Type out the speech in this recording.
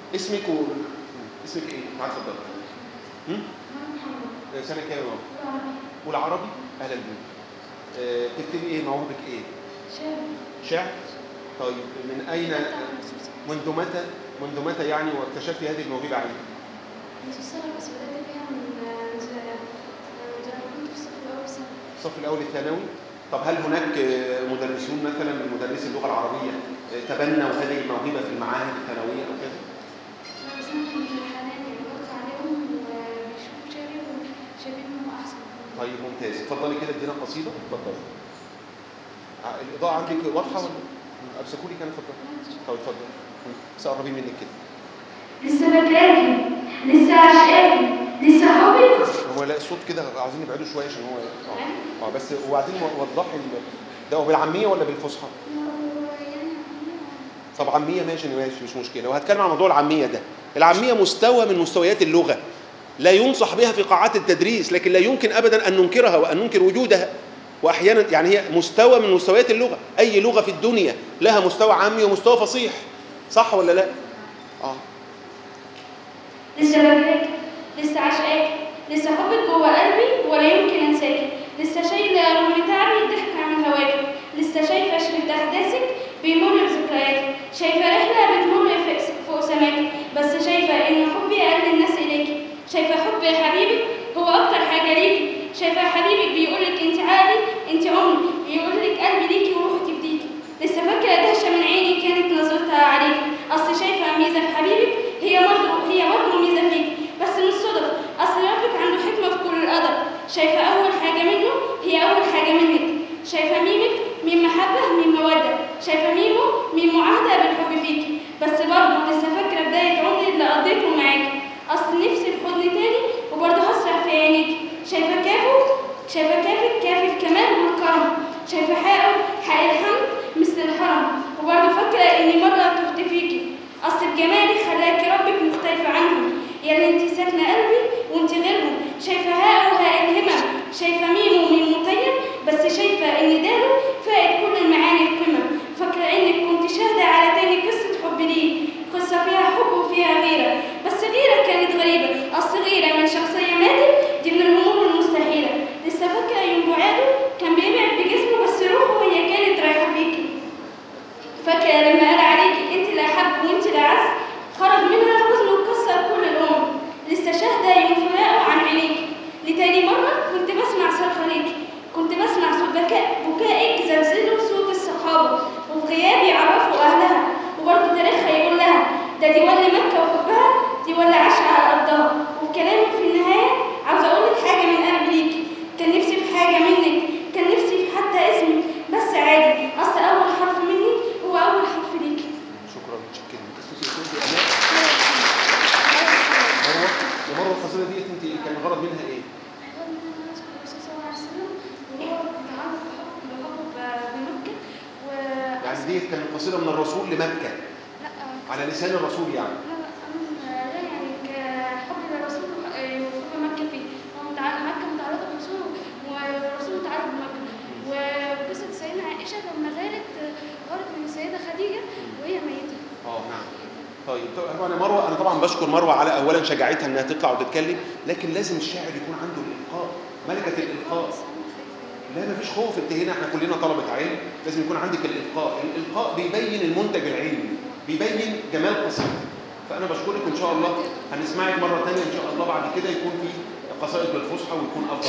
اسمك و اسمك ايه؟ تعال اتفضل هم؟ آه، سنة كام يا ماما؟ والعربي اهلا بيك آه، تكتبي ايه موهبك ايه؟ شعر طيب من اين منذ متى منذ متى يعني واكتشفتي هذه الموهبة عليك؟ بس بدأت فيها من من زمان كنت في الصف الأول سنة الصف الاول الثانوي طب هل هناك آه، مدرسون مثلا من مدرسي اللغة العربية آه، تبنوا هذه الموهبة في المعاهد الثانوية او كده؟ لا بس أنا كنت حاليا ببص عليهم وبيشوفوا شعري وشايفين إن هو أحسن طيب ممتاز اتفضلي كده ادينا قصيدة اتفضلي ع- الإضاءة عندك واضحة ولا؟ أمسكوا لي كان اتفضل طب اتفضل بس قربي منك كده لسه فاكراكي لسه عشقاكي لسه حبك هو لا الصوت كده عاوزين نبعده شويه عشان هو اه اه بس وبعدين وضحي ال- ده هو بالعاميه ولا بالفصحى؟ طب عاميه ماشي ماشي مش مشكله وهتكلم عن موضوع العاميه ده العاميه مستوى من مستويات اللغه لا ينصح بها في قاعات التدريس لكن لا يمكن ابدا ان ننكرها وان ننكر وجودها واحيانا يعني هي مستوى من مستويات اللغه اي لغه في الدنيا لها مستوى عامي ومستوى فصيح صح ولا لا اه لسه فاكراكي لسه عشقاكي لسه حبك جوه قلبي ولا يمكن انساكي لسه شايله رغم تعبي ضحكة من هواكي لسه شايفه شريط احداثك بيمر بذكرياتي شايفه رحله بتمر في- فوق سماكي بس شايفه ان حبي اقل الناس اليكي شايفه حب حبيبك هو اكتر حاجه ليكي شايفه حبيبك بيقولك انت عقلي انت عمري بيقولك قلبي ليكي وروحي تفديكي لسه فاكره دهشه من عيني كانت نظرتها عليكي اصل شايفه ميزه في حبيبك هي برضه هي برضه ميزه فيكي بس مش صدف اصل ربك عنده حكمه في كل القدر شايفه اول حاجه منه هي اول حاجه منك شايفه ميمك ميم محبه ميم موده شايفه ميمو ميم معاهده بالحب فيكي بس برضه لسه فاكره بدايه عمري اللي قضيته معاكي اصل نفسي في حضن تاني وبرضه هسرح في عينيكي شايفه كافه شايفه كافك كاف الكمال والكرم شايفه حقه حق الحمد مثل الحرم وبرضه فاكره اني مره تهت فيكي اصل بجمالي خلاكي ربك مختلفه عنهم يا اللي انت ساكنه قلبي وانت غيرهم شايفه هاء وهاء الهمم شايفه ميم وميم مطيب بس شايفه ان داله فائد كل المعاني القمم فاكره انك كنت شاهده على تاني قصه حب ليه قصه فيها حب وفيها غيره بس غيره كانت غريبه اصل غيره من شخصيه ماتت دي من الامور المستحيله لسه فاكره يوم بعاده كان بيبعد بجسمه بس روحه هي كانت رايحه فيكي فاكره لما قال عليكي انت لا حب وانت لا عز خرج منها حزن وكسر كل الامم لسه شاهده يوم فراقه عن عينيكي لتاني مره كنت بسمع صرخه ليكي كنت بسمع صوت بكاء بكائك زلزله صوت الصحابه وفي غيابي يعرفوا اهلها وبرضه تاريخها يقول لها ده دي ولا مكه وحبها دي ولا عاشها على ارضها وفي كلامي في النهايه عاوزه اقول لك حاجه من قلبي ليكي كان نفسي في حاجه منك كان نفسي في حتى اسمك بس عادي اصل اول حرف مني هو اول حرف ليكي شكرا متشكرين اسمك ايه كنت مروه يا مروه القصيده ديت انت كان الغرض منها ايه؟ يعني ديت كان قصيده من الرسول لمكه على لسان الرسول يعني وقصة سيدنا عائشة لما غارت غارت من السيدة خديجة وهي ميتة اه نعم طيب طبعا يا مروه انا طبعا بشكر مروه على اولا شجاعتها انها تطلع وتتكلم لكن لازم الشاعر يكون عنده الالقاء ملكه الالقاء لا مفيش خوف انت هنا احنا كلنا طلبه علم لازم يكون عندك الالقاء الالقاء بيبين المنتج العلمي بيبين جمال قصيدتك فانا بشكرك ان شاء الله هنسمعك مره ثانيه ان شاء الله بعد كده يكون في قصائد بالفصحى ويكون افضل